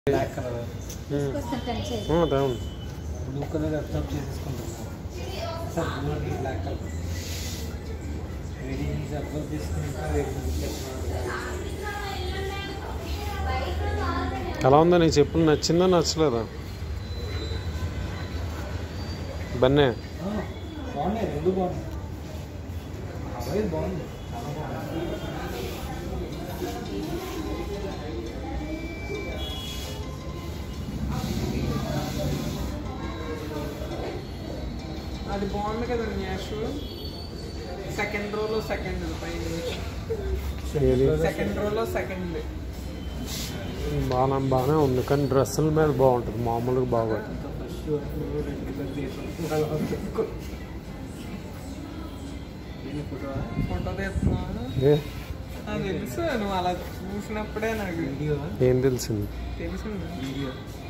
black colour తీసుకొస్తాను కంచి అవును blue colour observe చేసేసుకుంటున్నాను sir blue and black colour వేడి అబ్జర్వ్ చేసుకుంటా వేడి ఎలా ఉందో నీకు చెప్పులు నచ్చిందా నచ్చలేదా బన్నే బాగున్నాయి రెండు బాగున్నాయి అవే బాగుంది చాలా బాగుంది అది బాగుంది కదా న్యాష్ సెకండ్ రోలో సెకండ్ పైన ఏది సెకండ్ రోలో సెకండ్ బాగా బాగానే ఉంది కానీ డ్రెస్సుల మీద బాగుంటుంది మామూలుగా బాగోదు ఫస్ట్ రెండు కలర్ తీసుకుంటా దీని ఫోటో ఫోటో తీస్తున్నాను ఏ నాకు తెలుసు నువ్వు అలా చూసినప్పుడే నాకు వీడియో ఏం తెలిసింది తెలిసింది వీడియో